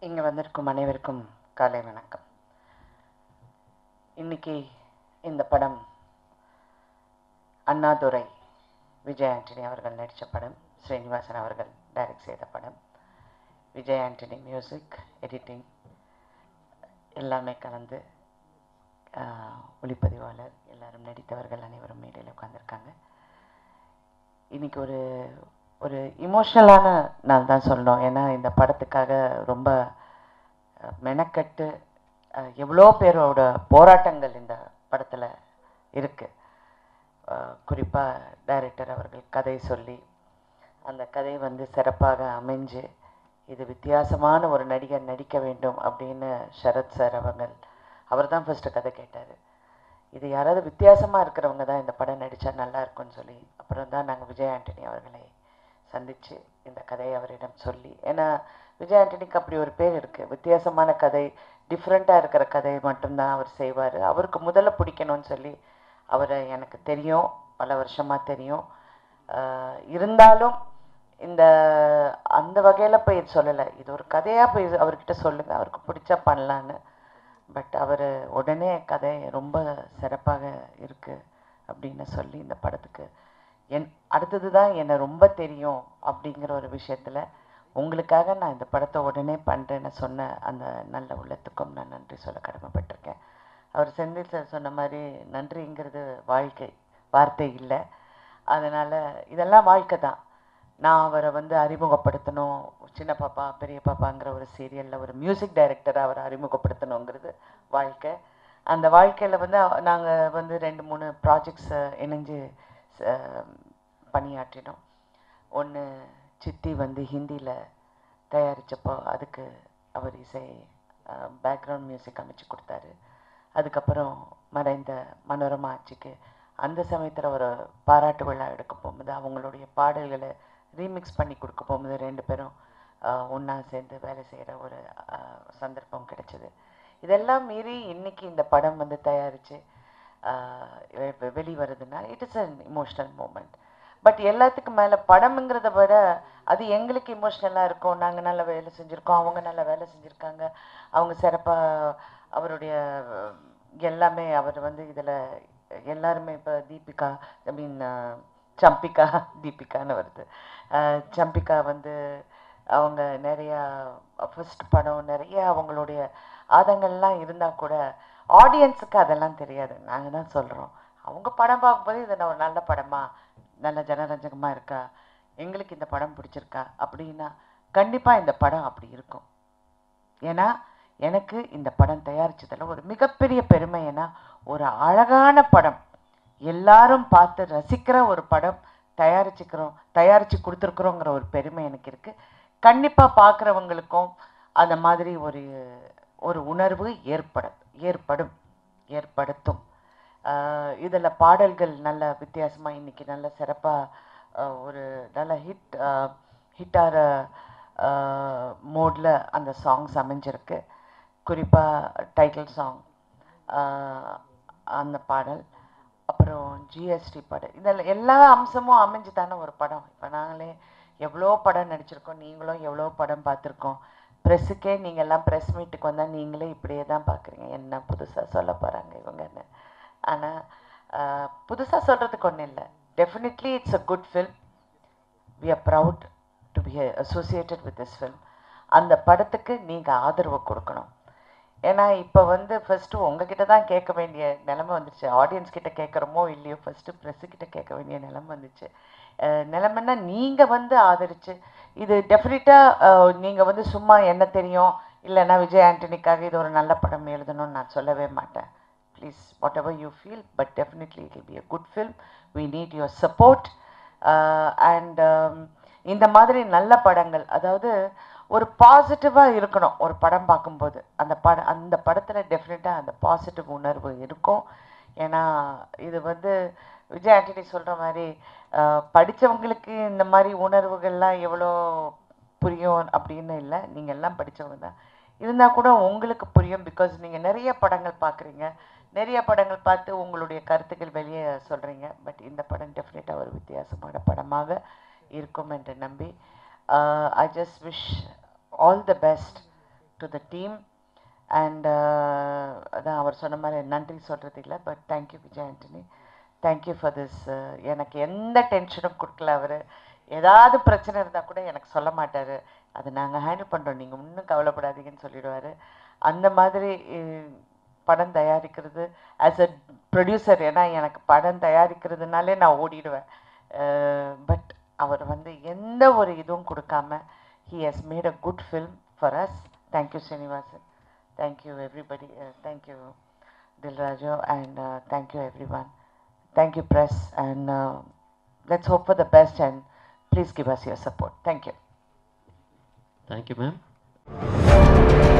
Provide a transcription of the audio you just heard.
இங்கே வந்திருக்கும் அனைவருக்கும் காலை வணக்கம் இன்னைக்கு இந்த படம் அண்ணாதுரை விஜய் ஆண்டனி அவர்கள் நடித்த படம் ஸ்ரீனிவாசன் அவர்கள் டைரக்ட் செய்த படம் விஜய் ஆண்டனி மியூசிக் எடிட்டிங் எல்லாமே கலந்து ஆஹ், ஒளிப்பதிவாளர் எல்லாரும் நடித்தவர்கள் அனைவரும் மேடையில் உட்காந்துருக்காங்க இன்னைக்கு ஒரு ஒரு இமோஷ்னலான நாள் தான் சொல்லணும் ஏன்னா இந்த படத்துக்காக ரொம்ப அஹ், மெனக்கட்டு அஹ், எவ்வளோ பேரோட போராட்டங்கள் இந்த படத்தில் இருக்கு குறிப்பாக டைரக்டர் அவர்கள் கதை சொல்லி அந்த கதை வந்து சிறப்பாக அமைஞ்சு இது வித்தியாசமான ஒரு நடிகர் நடிக்க வேண்டும் அப்படின்னு சரத் சார் அவர்கள் அவர் தான் ஃபஸ்ட்டு கதை கேட்டார் இது யாராவது வித்தியாசமாக இருக்கிறவங்க தான் இந்த படம் நடித்தா நல்லா இருக்கும்னு சொல்லி அப்புறம் தான் நாங்கள் விஜய் ஆண்டனி அவர்களை சந்தித்து இந்த கதையை அவரிடம் சொல்லி ஏன்னா விஜய் ஆண்டனிக்கு அப்படி ஒரு பேர் இருக்குது வித்தியாசமான கதை டிஃப்ரெண்ட்டாக இருக்கிற கதை மட்டும்தான் அவர் செய்வார் அவருக்கு முதல்ல பிடிக்கணும்னு சொல்லி அவரை எனக்கு தெரியும் பல வருஷமாக தெரியும் ஆஹ் இருந்தாலும் இந்த அந்த வகையில் போய் சொல்லலை இது ஒரு கதையாக போய் அவர்கிட்ட சொல்லுங்கள் அவருக்கு பிடிச்சா பண்ணலான்னு பட் அவர் உடனே கதை ரொம்ப சிறப்பாக இருக்கு அப்படின்னு சொல்லி இந்த படத்துக்கு என் அடுத்தது தான் என்னை ரொம்ப தெரியும் அப்படிங்கிற ஒரு விஷயத்தில் உங்களுக்காக நான் இந்த படத்தை உடனே பண்ணுறேன்னு சொன்ன அந்த நல்ல உள்ளத்துக்கும் நான் நன்றி சொல்ல கடமைப்பட்டிருக்கேன் அவர் செந்தில் சார் சொன்ன மாதிரி நன்றிங்கிறது வாழ்க்கை வார்த்தை இல்லை அதனால் இதெல்லாம் வாழ்க்கை தான் நான் அவரை வந்து அறிமுகப்படுத்தணும் சின்ன பாப்பா பெரிய பாப்பாங்கிற ஒரு சீரியலில் ஒரு மியூசிக் டைரக்டரை அவரை அறிமுகப்படுத்தணுங்கிறது வாழ்க்கை அந்த வாழ்க்கையில் வந்து நாங்கள் வந்து ரெண்டு மூணு ப்ராஜெக்ட்ஸை இணைஞ்சு ச- பணியாற்றினோம் ஒன்று சித்தி வந்து ஹிந்தியில் தயாரித்தப்போ அதுக்கு அவர் இசை பேக்ரவுண்ட் மியூசிக் அமைச்சு கொடுத்தாரு அதுக்கப்புறம் மறைந்த மனோரமா ஆட்சிக்கு அந்த சமயத்தில் ஒரு பாராட்டு விழா எடுக்க போகும்போது அவங்களுடைய பாடல்களை ரீமிக்ஸ் பண்ணி கொடுக்க போகும்போது ரெண்டு பேரும் ஒன்றா சேர்ந்து வேலை செய்கிற ஒரு ஆஹ், சந்தர்ப்பம் கிடைச்சது இதெல்லாம் மீறி இன்னைக்கு இந்த படம் வந்து தயாரித்து வெளிவருதுன்னா it is an emotional moment but எல்லாத்துக்கும் மேலே படம்ங்கிறத விட அது எங்களுக்கு இமோஷ்னலாக இருக்கும் நாங்கள் நல்ல வேலை செஞ்சுருக்கோம் அவங்க நல்ல வேலை செஞ்சுருக்காங்க அவங்க சிறப்பாக அவருடைய அஹ், எல்லாமே அவர் வந்து இதில் எல்லாருமே இப்போ தீபிகா ஐ மீன் சம்பிகா தீபிகான்னு வருது அஹ், சம்பிகா வந்து அவங்க நிறையா ஃபர்ஸ்ட் படம் நிறைய அவங்களுடைய ஆதங்கள்லாம் இருந்தால் கூட ஆடியன்ஸுக்கு அதெல்லாம் தெரியாது நாங்கள் தான் சொல்கிறோம் அவங்க படம் பார்க்கும்போது இது நான் ஒரு நல்ல படமா நல்ல ஜனரஞ்சகமாக இருக்கா எங்களுக்கு இந்த படம் பிடிச்சிருக்கா அப்படின்னா கண்டிப்பாக இந்த படம் அப்படி இருக்கும் ஏன்னா எனக்கு இந்த படம் தயாரிச்சதுல ஒரு மிகப்பெரிய பெருமை ஏன்னா ஒரு அழகான படம் எல்லாரும் பார்த்து ரசிக்கிற ஒரு படம் தயாரிச்சுக்கிறோம் தயாரிச்சு கொடுத்துருக்குறோங்கிற ஒரு பெருமை எனக்கு இருக்கு கண்டிப்பா பார்க்குறவங்களுக்கும் அந்த மாதிரி ஒரு ஒரு உணர்வு ஏற்பட ஏற்படும் ஏற்படுத்தும் ஆஹ் இதுல பாடல்கள் நல்ல வித்தியாசமா இன்னைக்கு நல்ல சிறப்பா ஆஹ் ஒரு நல்ல ஹிட் ஹிட்டார மோட்ல அந்த சாங்ஸ் அமைஞ்சிருக்கு குறிப்பா டைட்டில் சாங் அந்த பாடல் அப்புறம் ஜிஎஸ்டி படம் இதில் எல்லா அம்சமும் அமைஞ்சு தானே ஒரு படம் இப்போ நாங்களே எவ்வளோ படம் நடிச்சிருக்கோம் நீங்களும் எவ்வளோ படம் பார்த்துருக்கோம் ப்ரெஸ்ஸுக்கே நீங்கள் எல்லாம் ப்ரெஸ் மீட்டுக்கு வந்தால் நீங்களே இப்படியே தான் பார்க்குறீங்க என்ன புதுசாக சொல்ல போகிறாங்க இவங்கன்னு ஆனால் புதுசாக சொல்கிறதுக்கு ஒன்றும் இல்லை definitely it's a good film we are proud to be associated with this film அந்த படத்துக்கு நீங்கள் ஆதரவு கொடுக்கணும் ஏன்னா இப்போ வந்து ஃபர்ஸ்ட் உங்ககிட்ட தான் கேட்க வேண்டிய நிலைமை வந்துச்சு ஆடியன்ஸ் கிட்ட கேட்குறோமோ இல்லையோ ஃபர்ஸ்ட் ப்ரெஸ் கிட்ட கேட்க வேண்டிய நிலைமை வந்துச்சு அஹ் நிலைமைன்னா நீங்க வந்து ஆதரிச்சு இது டெஃபினட்டா நீங்க வந்து சும்மா என்ன தெரியும் இல்லைன்னா விஜய் ஆண்டனிக்காக இது ஒரு நல்ல படம் எழுதணும்னு நான் சொல்லவே மாட்டேன் please whatever you feel but definitely it will be a good film we need your support and இந்த மாதிரி நல்ல படங்கள் அதாவது ஒரு பாசிட்டிவாக இருக்கணும் ஒரு படம் பார்க்கும்போது அந்த பட அந்த படத்தில் டெஃபினட்டாக அந்த பாசிட்டிவ் உணர்வு இருக்கும் ஏன்னா இது வந்து விஜய் ஆண்டனி சொல்கிற மாதிரி அஹ், படிச்சவங்களுக்கு இந்த மாதிரி உணர்வுகள்லாம் எவ்வளோ புரியும் அப்படின்னு இல்லை நீங்கள் எல்லாம் படிச்சவங்க தான் இருந்தால் கூட உங்களுக்கு புரியும் பிகாஸ் நீங்கள் நிறைய படங்கள் பார்க்குறீங்க நிறைய படங்கள் பார்த்து உங்களுடைய கருத்துக்கள் வெளியே சொல்கிறீங்க பட் இந்த படம் டெஃபினட்டாக ஒரு வித்தியாசமான படமாக இருக்கும் என்று நம்பி I just wish all the best to to the team and அதான் அவர் சொன்ன மாதிரி நன்றி சொல்கிறது இல்லை but thank you Vijay Antony thank you for this எனக்கு எந்த டென்ஷனும் கொடுக்கல அவர் ஏதாவது பிரச்சனை இருந்தால் கூட எனக்கு சொல்ல மாட்டார் அது நாங்கள் ஹேண்டில் பண்ணுறோம் நீங்கள் இன்னும் கவலைப்படாதீங்கன்னு சொல்லிடுவார் அந்த மாதிரி அஹ், படம் தயாரிக்கிறது ஆஸ் அ ப்ரொடியூசர் ஏன்னா எனக்கு படம் தயாரிக்கிறதுனாலே நான் ஓடிடுவேன் பட் அவர் வந்து எந்த ஒரு இதுவும் கொடுக்காம he has made a good film for us thank you Srinivasan thank you everybody thank you தில்ராஜோ and thank you everyone thank you press and let's hope for the best and please give us your support thank you thank you ma'am